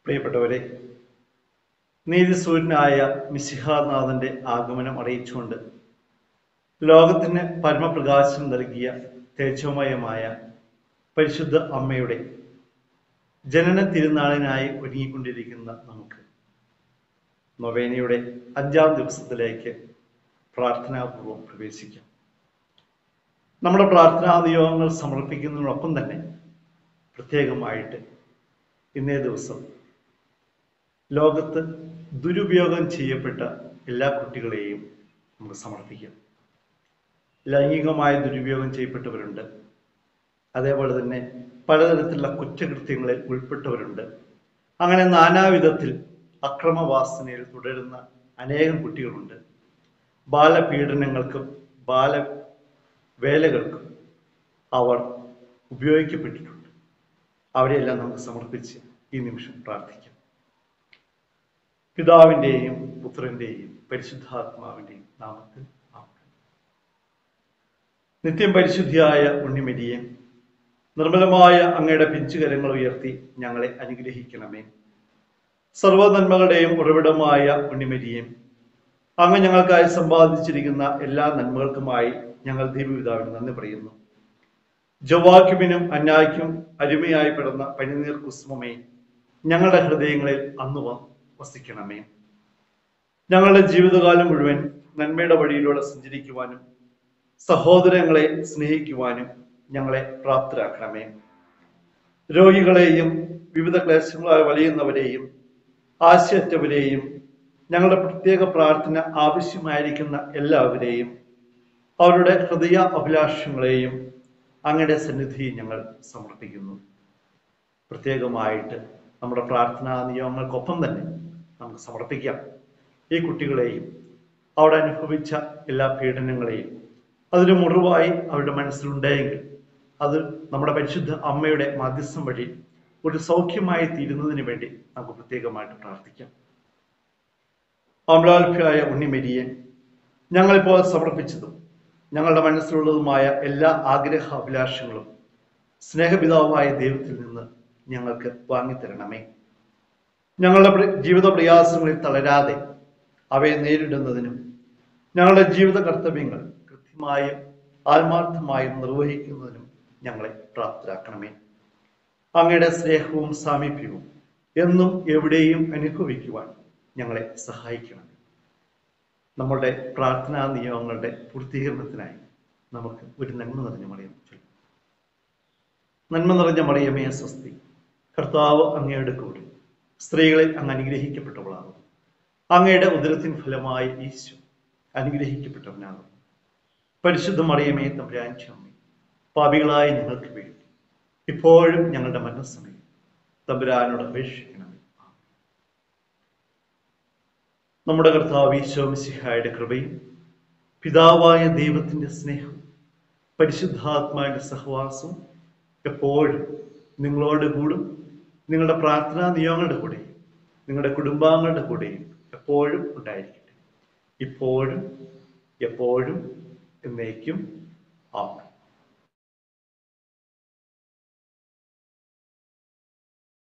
പ്രിയപ്പെട്ടവരെ നീതിസൂര്യനായ മിശിഹാനാഥന്റെ ആഗമനം അറിയിച്ചുകൊണ്ട് ലോകത്തിന് പരമപ്രകാശം നൽകിയ തേജോമയമായ പരിശുദ്ധ അമ്മയുടെ ജനന തിരുനാളിനായി ഒരുങ്ങിക്കൊണ്ടിരിക്കുന്ന നമുക്ക് നൊവേനയുടെ അഞ്ചാം ദിവസത്തിലേക്ക് പ്രാർത്ഥനാപൂർവം പ്രവേശിക്കാം നമ്മുടെ പ്രാർത്ഥനാ നിയോഗങ്ങൾ സമർപ്പിക്കുന്നതിനോടൊപ്പം തന്നെ പ്രത്യേകമായിട്ട് ഇന്നേ ദിവസം ലോകത്ത് ദുരുപയോഗം ചെയ്യപ്പെട്ട എല്ലാ കുട്ടികളെയും നമുക്ക് സമർപ്പിക്കാം ലൈംഗികമായ ദുരുപയോഗം ചെയ്യപ്പെട്ടവരുണ്ട് അതേപോലെ തന്നെ പലതരത്തിലുള്ള കുറ്റകൃത്യങ്ങളിൽ ഉൾപ്പെട്ടവരുണ്ട് അങ്ങനെ നാനാവിധത്തിൽ അക്രമവാസനയിൽ തുടരുന്ന അനേകം കുട്ടികളുണ്ട് ബാലപീഡനങ്ങൾക്കും ബാല വേലകൾക്കും അവർ ഉപയോഗിക്കപ്പെട്ടിട്ടുണ്ട് അവരെയെല്ലാം നമുക്ക് സമർപ്പിച്ച് ഈ നിമിഷം പ്രാർത്ഥിക്കാം പിതാവിൻ്റെയും പുത്രൻ്റെയും പരിശുദ്ധാത്മാവിൻ്റെയും നാമത്തിൽ ആമേൻ. നിത്യം പരിശുദ്ധിയായ ഉണ്ണിമരിയെ നിർമ്മലമായ അങ്ങയുടെ പിഞ്ചുകരങ്ങൾ ഉയർത്തി ഞങ്ങളെ അനുഗ്രഹിക്കണമേ സർവ്വ നന്മകളുടെയും ഉറവിടമായ ഉണ്ണിമരിയെ അങ്ങ് ഞങ്ങൾക്കായി സമ്പാദിച്ചിരിക്കുന്ന എല്ലാ നന്മകൾക്കുമായി ഞങ്ങൾ ദൈവപിതാവിന് നന്ദി പറയുന്നു ജവാക്യുമിനും അന്യായ്ക്കും അരുമയായി പിറന്ന പനിനീർ കുസുമമേ ഞങ്ങളുടെ ഹൃദയങ്ങളിൽ അന്ന് വ- വസിക്കണമേ ഞങ്ങളുടെ ജീവിതകാലം മുഴുവൻ നന്മയുടെ വഴിയിലൂടെ സഞ്ചരിക്കുവാനും സഹോദരങ്ങളെ സ്നേഹിക്കുവാനും ഞങ്ങളെ പ്രാപ്തരാക്കണമേ രോഗികളെയും വിവിധ ക്ലേശങ്ങളാൽ വലയുന്നവരെയും ആശയറ്റവരെയും ഞങ്ങളുടെ പ്രത്യേക പ്രാർത്ഥന ആവശ്യമായിരിക്കുന്ന എല്ലാവരെയും അവരുടെ ഹൃദയ അഭിലാഷങ്ങളെയും അങ്ങയുടെ സന്നിധിയിൽ ഞങ്ങൾ സമർപ്പിക്കുന്നു പ്രത്യേകമായിട്ട് നമ്മുടെ പ്രാർത്ഥനാ നിയമങ്ങൾക്കൊപ്പം തന്നെ നമുക്ക് സമർപ്പിക്കാം ഈ കുട്ടികളെയും അവിടെ അനുഭവിച്ച എല്ലാ പീഡനങ്ങളെയും അതിന് മുറിവായി അവരുടെ മനസ്സിലുണ്ടെങ്കിൽ അത് നമ്മുടെ പരിശുദ്ധ അമ്മയുടെ മധ്യസ്ഥം വഴി ഒരു സൗഖ്യമായി തീരുന്നതിന് വേണ്ടി നമുക്ക് പ്രത്യേകമായിട്ട് പ്രാർത്ഥിക്കാം അമലാൽഭ്യായ ഉണ്ണിമരിയെ ഞങ്ങളിപ്പോൾ സമർപ്പിച്ചതും ഞങ്ങളുടെ മനസ്സിലുള്ളതുമായ എല്ലാ ആഗ്രഹ അഭിലാഷങ്ങളും സ്നേഹപിതാവായ ദൈവത്തിൽ നിന്ന് ഞങ്ങൾക്ക് വാങ്ങിത്തരണമേ ഞങ്ങളുടെ പ്രി- ജീവിത പ്രയാസങ്ങളിൽ തളരാതെ അവയെ നേരിടുന്നതിനും ഞങ്ങളുടെ ജീവിത കർത്തവ്യങ്ങൾ കൃത്യമായും ആത്മാർത്ഥമായും നിർവഹിക്കുന്നതിനും ഞങ്ങളെ പ്രാപ്തരാക്കണമേ അങ്ങയുടെ സ്നേഹവും സാമീപ്യവും എന്നും എവിടെയും അനുഭവിക്കുവാൻ ഞങ്ങളെ സഹായിക്കണം നമ്മളുടെ പ്രാർത്ഥനാ നിയമങ്ങളുടെ പൂർത്തീകരണത്തിനായി നമുക്ക് ഒരു നന്മ നിറഞ്ഞ മറിയം ചൊല്ലാം നന്മ നിറഞ്ഞ മറിയമേ സ്വസ്തി കർത്താവ് അങ്ങയുടെ കൂടെ സ്ത്രീകളിൽ അങ്ങ് അനുഗ്രഹിക്കപ്പെട്ടവളാകും അങ്ങയുടെ ഉദരത്തിൻ ഫലമായി ഈശോ അനുഗ്രഹിക്കപ്പെട്ടവനാകും പരിശുദ്ധ മറിയമേ തമ്പുരാൻചമ്മേ പാപികളായ ഞങ്ങൾക്ക് വേണ്ടി ഇപ്പോഴും ഞങ്ങളുടെ മരണസമയം തമ്പുരാനോട് അപേക്ഷിക്കണമേ ആമേൻ. നമ്മുടെ കർത്താവ് ഈശോ മിശിഹായുടെ കൃപയും പിതാവായ ദൈവത്തിന്റെ സ്നേഹവും പരിശുദ്ധാത്മാവിന്റെ സഹവാസവും എപ്പോഴും നിങ്ങളോട് കൂടും നിങ്ങളുടെ പ്രാർത്ഥനാ നിയമങ്ങളുടെ കൂടെയും നിങ്ങളുടെ കുടുംബാംഗങ്ങളുടെ കൂടെയും എപ്പോഴും ഉണ്ടായിരിക്കട്ടെ ഇപ്പോഴും എപ്പോഴും എന്നേക്കും ആമേൻ